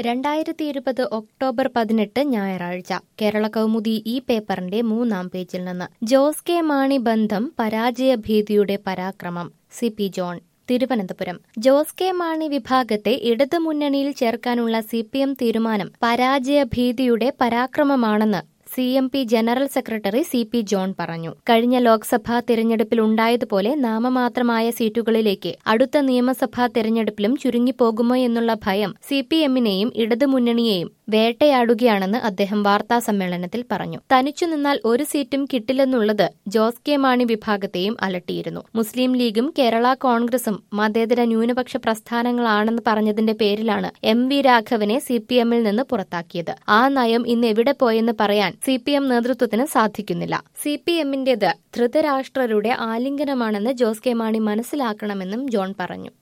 രണ്ടായിരത്തി ഇരുപത് ഒക്ടോബർ പതിനെട്ട് ഞായറാഴ്ച കേരള കൗമുദി ഈ പേപ്പറിന്റെ മൂന്നാം പേജിൽ നിന്ന് ജോസ് കെ മാണി ബന്ധം പരാജയ ഭീതിയുടെ പരാക്രമം C P John Thiruvananthapuram Jose K Mani വിഭാഗത്തെ ഇടതു മുന്നണിയിൽ ചേർക്കാനുള്ള സി പി എം തീരുമാനം പരാജയ ഭീതിയുടെ പരാക്രമമാണെന്ന് C M P general secretary C P John പറഞ്ഞു കഴിഞ്ഞ ലോക്സഭാ തിരഞ്ഞെടുപ്പിൽ ഉണ്ടായതുപോലെ നാമമാത്രമായ സീറ്റുകളിലേക്ക് അടുത്ത നിയമസഭാ തിരഞ്ഞെടുപ്പിലും ചുരുങ്ങിപ്പോകുമോ എന്നുള്ള ഭയം സി പി എമ്മിനെയും ഇടതുമുന്നണിയെയും വേട്ടയാടുകയാണെന്ന് അദ്ദേഹം വാർത്താ സമ്മേളനത്തിൽ പറഞ്ഞു തനിച്ചു നിന്നാൽ ഒരു സീറ്റും കിട്ടില്ലെന്നുള്ളത് ജോസ് കെ മാണി വിഭാഗത്തെയും അലട്ടിയിരുന്നു മുസ്ലിം ലീഗും കേരള കോൺഗ്രസും മതേതര ന്യൂനപക്ഷ പ്രസ്ഥാനങ്ങളാണെന്ന് പറഞ്ഞതിന്റെ പേരിലാണ് M V Raghavan C P എമ്മിൽ നിന്ന് പുറത്താക്കിയത് ആ നയം ഇന്ന് എവിടെ പോയെന്ന് പറയാൻ സി പി എം നേതൃത്വത്തിന് സാധിക്കുന്നില്ല സി പി എമ്മിന്റേത് ധൃതരാഷ്ട്രരുടെ ആലിംഗനമാണെന്ന് ജോസ് കെ മാണി മനസ്സിലാക്കണമെന്നും ജോൺ പറഞ്ഞു